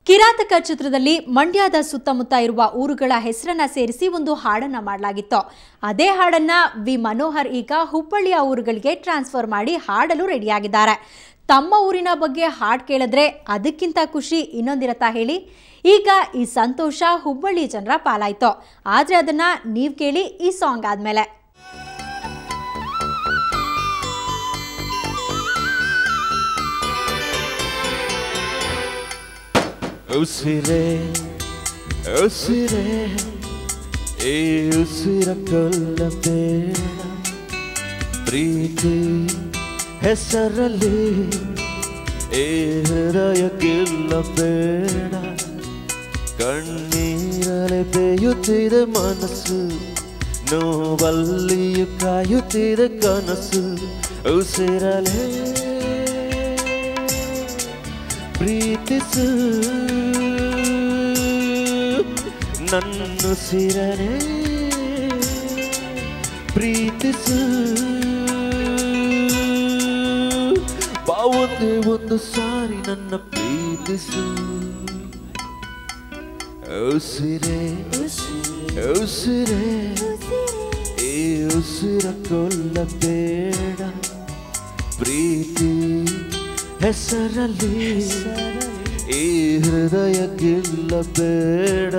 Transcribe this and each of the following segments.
ಕಿರಾತಕ ಚಿತ್ರದಲ್ಲಿ ಮಂಡ್ಯದ ಸುತ್ತಮುತ್ತ ಇರುವ ಊರುಗಳ ಹೆಸರನ್ನ ಸೇರಿಸಿ ಒಂದು ಹಾಡನ್ನ ಮಾಡಲಾಗಿತ್ತು ಅದೇ ಹಾಡನ್ನ ವಿ ಮನೋಹರ್ ಈಗ ಹುಬ್ಬಳ್ಳಿಯ ಊರುಗಳಿಗೆ ಟ್ರಾನ್ಸ್ಫರ್ ಮಾಡಿ ಹಾಡಲು ರೆಡಿಯಾಗಿದ್ದಾರೆ ತಮ್ಮ ಊರಿನ ಬಗ್ಗೆ ಹಾಡು ಕೇಳಿದ್ರೆ ಅದಕ್ಕಿಂತ ಖುಷಿ ಇನ್ನೊಂದಿರತ್ತಾ ಹೇಳಿ ಈಗ ಈ ಸಂತೋಷ ಹುಬ್ಬಳ್ಳಿ ಜನರ ಪಾಲಾಯ್ತು ಆದ್ರೆ ಅದನ್ನ ನೀವ್ ಕೇಳಿ ಈ ಸಾಂಗ್ ಆದ್ಮೇಲೆ ಉಸಿರೇ ಉಸಿರೇ ಈ ಉಸಿರ ಕೊಲ್ಲಬೇಡ ಪ್ರೀತಿ ಹೆಸರಲ್ಲಿ ಈ ಹೃದಯ ಗೆಲ್ಲಬೇಡ ಕಣ್ಣೀರಲೆ ಬೇಯುತ್ತಿದೆ ಮನಸ್ಸು ನೋವಲ್ಲಿಯೂ ಕಾಯುತ್ತಿದೆ ಕನಸು ಉಸಿರಲೇ ಪ್ರೀತಿಸು ನನ್ನು ಸಿರನೆ ಪ್ರೀತಿಸು ಬಾವೊಂದೇ ಒಂದು ಸಾರಿ ನನ್ನ ಪ್ರೀತಿಸು ಉಸಿರೇ ಉಸಿರೇ ಈ ಉಸಿರ ಕೊಲ್ಲಬೇಡ ಪ್ರೀತಿ ಹೆಸರಲ್ಲಿ ಈ ಹೃದಯ ಗೆಲ್ಲಬೇಡ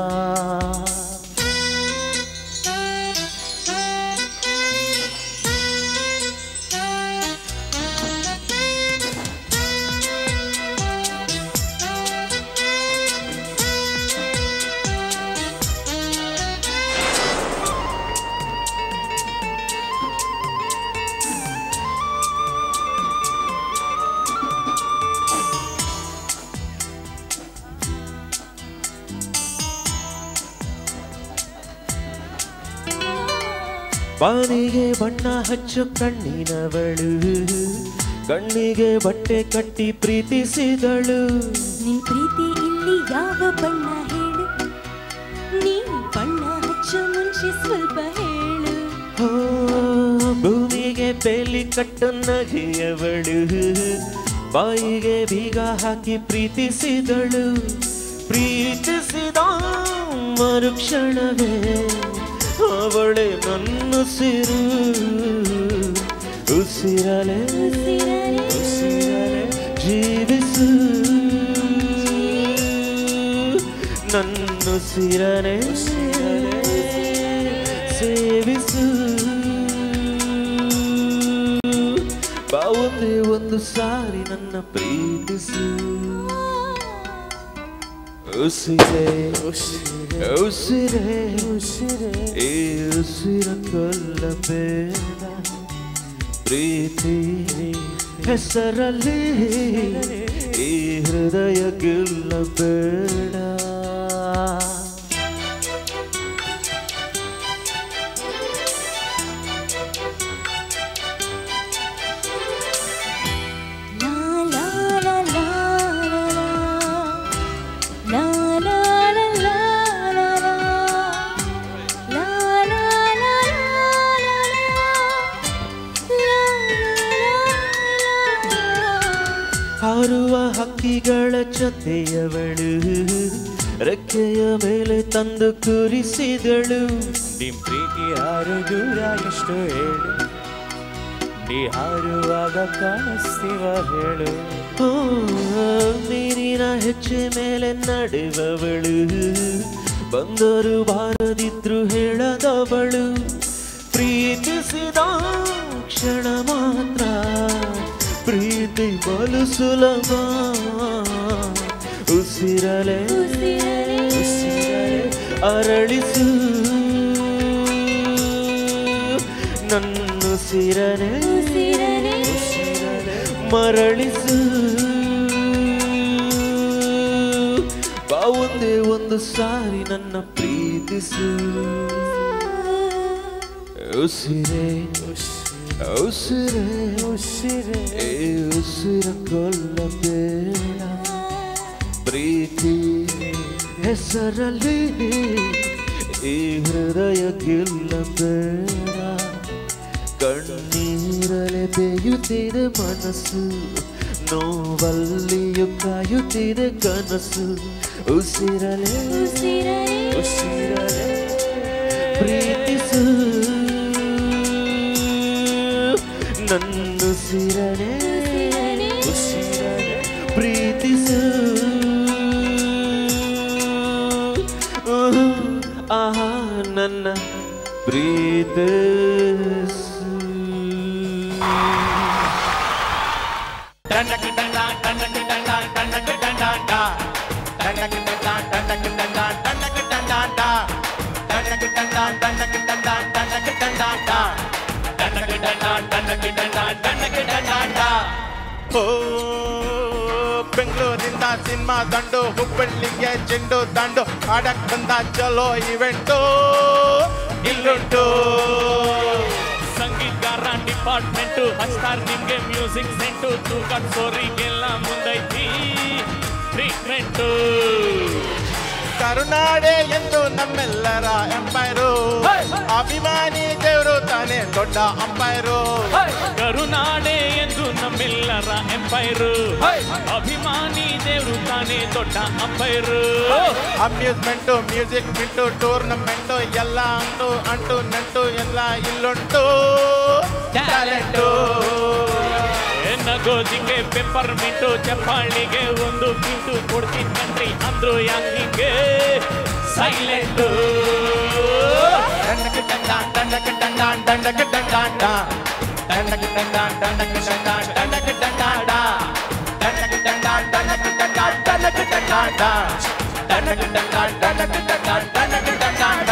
ಬಾನಿಗೆ ಬಣ್ಣ ಹಚ್ಚು ಕಣ್ಣಿನವಳು ಕಣ್ಣಿಗೆ ಬಟ್ಟೆ ಕಟ್ಟಿ ಪ್ರೀತಿಸಿದಳು ನಿನ್ ಪ್ರೀತಿ ಇಲ್ಲಿ ಯಾವ ಬಣ್ಣ ಹೇಳು ನೀ ಬಣ್ಣ ಹಚ್ಚೋ ಮುಂಚೆ ಸ್ವಲ್ಪ ಹೇಳು ಹೋ, ಭೂಮಿಗೆ ಬೇಲಿ ಕಟ್ಟು ನಗೆಯವಳು ಬಾಯಿಗೆ ಬೀಗ ಹಾಕಿ ಪ್ರೀತಿಸಿದಳು ಪ್ರೀತಿಸಿದ ಮರುಕ್ಷಣವೇ ಅವಳೆ ನನ್ನುಸಿರು ಉಸಿರಲೆ ಉಸಿರಲೆ ಜೀವಿಸು ನನ್ನುಸಿರನೆ ಸೇವಿಸು ಬಾವೊಂದೇ ಒಂದು ಸಾರಿ ನನ್ನ ಪ್ರೀತಿಸು ಉಸಿರೇ ಉಸಿರೇ ಈ ಉಸಿರ ಕೊಲ್ಲಬೇಡ ಪ್ರೀತಿ ಹೆಸರಲ್ಲಿ ಈ ಹೃದಯ ಗೆಲ್ಲಬೇಡ ಲಾ ಲಾ ಲಾ ಲಾ ಲಾ ಲಾ ಲಾ ಲಾ ಲಾ ಲಾ ಲಾ ಲಾ ಲಾ ಹಾರುವ ಹಕ್ಕಿಗಳ ಜೊತೆಯವಳು ರೆಕ್ಕೆಯ ಮೇಲೆ ತಂದು ಕೂರಿಸಿದಳು ನಿಮ್ ಪ್ರೀತಿ ಹಾರು ದೂರ ಎಷ್ಟು ಹೇಳು ನೀ ಹಾರುವಾಗ ಕಾಣಿಸ್ತೀವ ಹೇಳು ಓ, ನೀರಿನ ಹೆಜ್ಜೆ ಮೇಲೆ ನಡೆಯುವವಳು ಬಂದರು ಬಾರದಿದ್ರು ಹೇಳದವಳು ಪ್ರೀತಿಸಿದ ಕ್ಷಣ ಮಾತ್ರ ಪ್ರೀತಿ ಬಲು ಸುಲಭ ಉಸಿರಲೆ ಉಸಿರಲೆ ಅರಳಿಸು ನನ್ನುಸಿರನೆ ಉಸಿರನೆ ಉಸಿರನೆ ಮರಳಿಸು ಬಾವೊಂದೇ ಒಂದು ಸಾರಿ ನನ್ನ ಪ್ರೀತಿಸು ಉಸಿರೇ ಉಸಿರೇ ಉಸಿರೇ ಈ ಉಸಿರ ಕೊಲ್ಲಬೇಡ ಪ್ರೀತಿ ಹೆಸರಲ್ಲಿ ಈ ಹೃದಯ ಗೆಲ್ಲಬೇಡ ಕಣ್ಣೀರಲೆ ಬೇಯುತ್ತಿದೆ ಮನಸ್ಸು ನೋವಲ್ಲಿಯೂ ಕಾಯುತ್ತಿದೆ ಕನಸು ಉಸಿರಲೇ ಉಸಿರಲೇ ಉಸಿರಲೇ ಪ್ರೀತಿಸು ನನ್ನುಸಿರಲೇ ಉಸಿರಲೇ ಪ್ರೀತಿಸು ಉಹು, ಆಹಾ ನನ್ನ ಪ್ರೀತಿಸು ಓ ಬೆಂಗಳೂರಿಂದ ಸಿನಿಮಾ ದಂಡು ಹುಬ್ಬಳ್ಳಿಗೆ ಚೆಂಡು ದಂಡು ಆಡಕ್ ಬಂದ ಚಲೋ ಇವೆಂಟು ಇಲ್ಲುಂಟು ಸಂಗೀತಗಾರ ಡಿಪಾರ್ಟ್ಮೆಂಟು ಹಚ್ತಾರ್ ನಿಮ್ಗೆ ಮ್ಯೂಸಿಕ್ ಸೆಂಟು ತೂಕಟ್ ಸೋರಿಗೆಲ್ಲ ಮುಂದೈತಿ ಟ್ರೀಟ್ಮೆಂಟು ಕರುನಾಡೆ ಎಂದು ನಮ್ಮೆಲ್ಲರ ಎಂಪೈರು ಅಭಿಮಾನಿ ದೇವರು ತಾನೇ ದೊಡ್ಡ ಅಂಪೈರು ಕರುನಾಡೆ ಎಂದು ನಮ್ಮೆಲ್ಲರ ಎಂಪೈರು ಅಭಿಮಾನಿ ದೇವರು ತಾನೇ ದೊಡ್ಡ ಅಂಪೈರು ಅಮ್ಯೂಸ್ಮೆಂಟು ಮ್ಯೂಸಿಕ್ ಬಿಟ್ಟು ಟೂರ್ನಮೆಂಟು ಎಲ್ಲ ಅಂಟು ಅಂಟು ನಂಟು ಎಲ್ಲ ಇಲ್ಲುಂಟು ಟ್ಯಾಲೆಂಟು ನಗೋಜಿಗೆ ಪೆಪ್ಪರ್ ಮಿಂಟು ಚಪ್ಪಾಳಿಗೆ ಒಂದು ಪಿಂಟು ಕೊಡ್ತೀನಿ ಕಣ್ರಿ ಅಂದ್ರು ಯಾಕಿಗೆ ಸೈಲೆಂಟು ದಂಡಕ ದಂಡ ದಂಡಕ ದಂಡ ದಂಡಕ ದಂಡಾಂಡ ದಂಡಕ ದಂಡ ದಂಡಕ ದಂಡ ದಂಡಕ ದಂಡಾಂಡ ದಂಡಕ ದಂಡ ದಂಡಕ ದಂಡ ದಂಡಕ ದಂಡಾಂಡ ದಂಡಕ ದಂಡ ದಂಡಕ ದಂಡ ದಂಡಕ ದಂಡಾಂಡ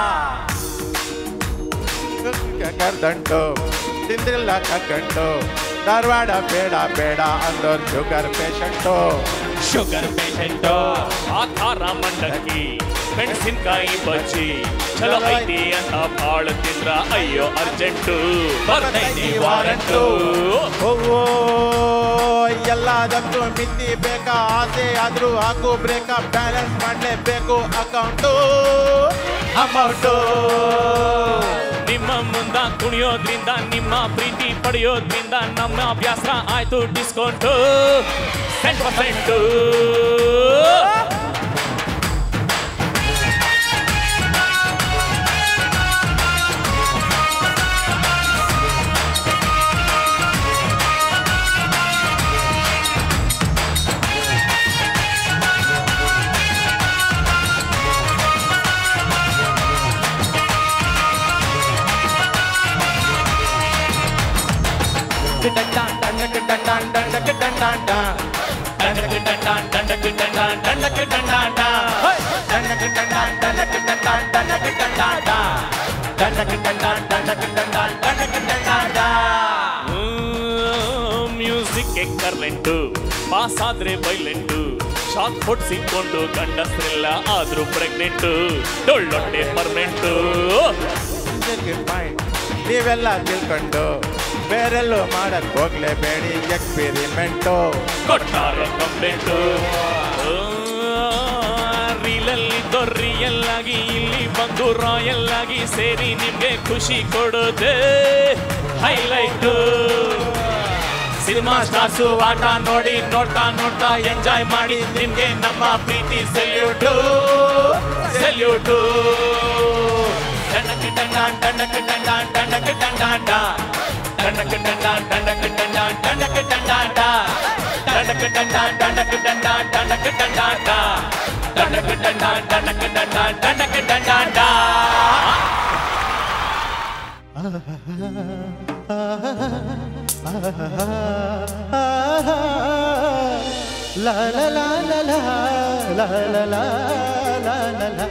ಕರ್ದಂಟು ತಿಂದ್ರಿಲ್ಲ ಕಕ್ಕಂಟು ಧಾರವಾಡ ಬೇಡ ಬೇಡ ಅಂದೋರ್ ಶುಗರ್ ಪೇಷಂಟು ಶುಗರ್ ಪೇಷಂಟು ಆಕಾರ ಮಂಡಕ್ಕಿ ಮೆಣಸಿನ್ಕಾಯಿ ಬಜ್ಜಿ ಚಲೋ ಐತಿ ಅಂತ ಬಾಳ ತಿಂದ್ರ ಅಯ್ಯೋ ಅರ್ಜೆಂಟು ಬರ್ತೈತಿ ವಾರಂಟು ಓ ಎಲ್ಲದಕ್ಕೂ ಮಿತಿ ಬೇಕಾ ಆಸೆ ಆದ್ರೂ ಹಾಕು ಬ್ರೇಕಾ ಬ್ಯಾಲೆನ್ಸ್ ಮಾಡ್ಲೇಬೇಕು ಅಕೌಂಟು ಅಮೌಂಟು ನಿಮ್ಮ ಮುಂದ ಕುಣಿಯೋದ್ರಿಂದ ನಿಮ್ಮ ಪ್ರೀತಿ ಪಡೆಯೋದ್ರಿಂದ ನಮ್ಮ ಅಭ್ಯಾಸ ಆಯ್ತು ಡಿಸ್ಕೌಂಟು ಟೆನ್ ಪರ್ಸೆಂಟು ದಂಡಕ ದಂಡ ದಂಡಕ ದಂಡಾಂಡ ದಂಡಕ ದಂಡ ದಂಡಕ ದಂಡ ದಂಡಕ ದಂಡಾಟ ದಂಡಕ ದಂಡ ದಂಡಕ ದಂಡ ದಂಡಕ ದಂಡಾಂಡ ದಂಡಕ ದಂಡ ದಂಡಕ ದಂಡ ದಂಡಕ ದಂಡಾಂಡ ಮ್ಯೂಸಿಕ್ ಕರ್ಲೆಂಟು ಪಾಸ್ ಆದ್ರೆ ಬೈಲೆಂಟು ಶಾಕ್ ಹೊಡ್ಸಿಕೊಂಡು ಗಂಡಸ್ರೆಲ್ಲ ಆದ್ರೂ ಪ್ರೆಗ್ನೆಂಟು ಡೊಳ್ಳೊಟ್ಟೆ ಪರ್ಮೆಂಟು ಪಾಯಿಂಟ್ ನೀವೆಲ್ಲ ತಿಳ್ಕೊಂಡು ಬೇರೆಲ್ಲೂ ಮಾಡಕ್ ಹೋಗ್ಲೇಬೇಡಿ ಎಕ್ಸ್ಪೆರಿಮೆಂಟು ಕೊಟ್ಟಾರೆ ಕಂಪ್ಲೇಂಟು ರೀಲಲ್ಲಿ ರಿಯಲ್ ಆಗಿ ಇಲ್ಲಿ ಬಂದು ರಾಯಲ್ ಆಗಿ ಸೇರಿ ನಿಮ್ಗೆ ಖುಷಿ ಕೊಡೋದೆ ಹೈಲೈಟು ಸಿನಿಮಾ ಸ್ಟಾರ್ಸು ಆಟ ನೋಡಿ ನೋಡ್ತಾ ನೋಡ್ತಾ ಎಂಜಾಯ್ ಮಾಡಿ ನಿಮ್ಗೆ ನಮ್ಮ ಪ್ರೀತಿ ಸೆಲ್ಯೂಟು ಸೆಲ್ಯೂಟು ಟಂಡಕ ಟಂಡ ಟಂಡಕ ಟಂಡ ಟಂಡಕ ಟಂಡಾಂಡ ಟಂಡಕ ಟಂಡ ಟಂಡಕ ಟಂಡ ಟಂಡಕ ಟಂಡಾಂಡ ಟಂಡಕ ಟಂಡ ಟಂಡಕ ಟಂಡ ಟಂಡಕ ಟಂಡಾಂಡ ಟಂಡಕ ಟಂಡ ಟಂಡಕ ಟಂಡ ಟಂಡಕ ಟಂಡಾಂಡ ಲಾ ಲಾ ಲಾ ಲಾ ಲಾ ಲಾ ಲಾ ಲಾ ಲಾ ಲಾ ಲಾ.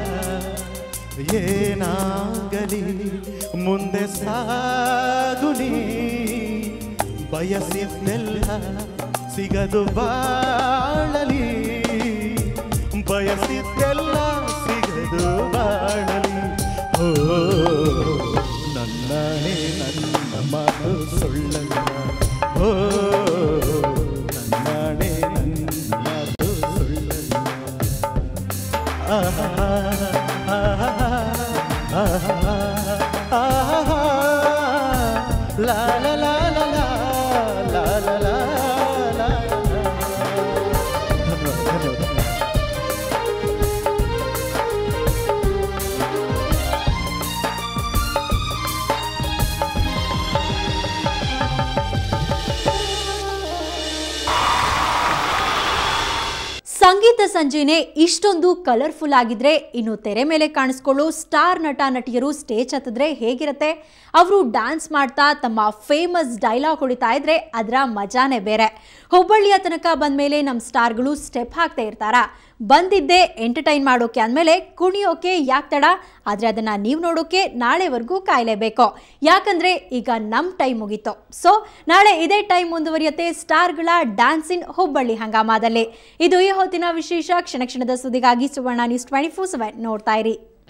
ಏನಾಗಲಿ ಮುಂದೆ ಸಾಗುನಿ ಬಯಸಿದ್ದೆಲ್ಲ ಸಿಗದು ಬಾಳಲಿ ಬಯಸಿದ್ದೆಲ್ಲ ಸಿಗದು ಬಾಳಲಿ ಓ ನನ್ನನೇ ನನ್ನ ಮಾತು ಸುಳ್ಳಲ್ಲ ಓ ನನ್ನನೇ ನನ್ನ ಮಾತು ಸುಳ್ಳಲ್ಲ ಆಹಾ, ಆಹಾ, ಆಹಾ, ಆಹಾ, ಲಾ ಲಾ ಲಾ ಲಾ ಲಾ ಲಾ ಲಾ ಲಾ ಲಾ ಹಬ್ಬದ ಸಂಜೆನೆ ಇಷ್ಟೊಂದು ಕಲರ್ಫುಲ್ ಆಗಿದ್ರೆ ಇನ್ನು ತೆರೆ ಮೇಲೆ ಕಾಣಿಸ್ಕೊಳ್ಳೋ ಸ್ಟಾರ್ ನಟ ನಟಿಯರು ಸ್ಟೇಜ್ ಹತ್ತಿದ್ರೆ ಹೇಗಿರುತ್ತೆ ಅವರು ಡ್ಯಾನ್ಸ್ ಮಾಡ್ತಾ ತಮ್ಮ ಫೇಮಸ್ ಡೈಲಾಗ್ ಹೊಡಿತಾ ಇದ್ರೆ ಅದರ ಮಜಾನೇ ಬೇರೆ ಹುಬ್ಬಳ್ಳಿಯ ತನಕ ಬಂದ್ಮೇಲೆ ನಮ್ಮ ಸ್ಟಾರ್ಗಳು ಸ್ಟೆಪ್ ಹಾಕ್ತಾ ಇರ್ತಾರ ಬಂದಿದ್ದೆ ಎಂಟರ್ಟೈನ್ ಮಾಡೋಕೆ ಅಂದಮೇಲೆ ಕುಣಿಯೋಕೆ ಯಾಕೆ ತಡ ಆದರೆ ಅದನ್ನು ನೀವು ನೋಡೋಕೆ ನಾಳೆವರೆಗೂ ಕಾಯಲೇಬೇಕು ಯಾಕಂದರೆ ಈಗ ನಮ್ಮ ಟೈಮ್ ಮುಗೀತು ಸೊ ನಾಳೆ ಇದೇ ಟೈಮ್ ಮುಂದುವರಿಯುತ್ತೆ ಸ್ಟಾರ್ಗಳ ಡ್ಯಾನ್ಸ್ ಇನ್ ಹುಬ್ಬಳ್ಳಿ ಹಂಗಾಮದಲ್ಲಿ ಇದು ಈ ಹೊತ್ತಿನ ವಿಶೇಷ ಕ್ಷಣ ಕ್ಷಣದ ಸುದ್ದಿಗಾಗಿ Suvarna news twenty four seven ನೋಡ್ತಾ ಇರಿ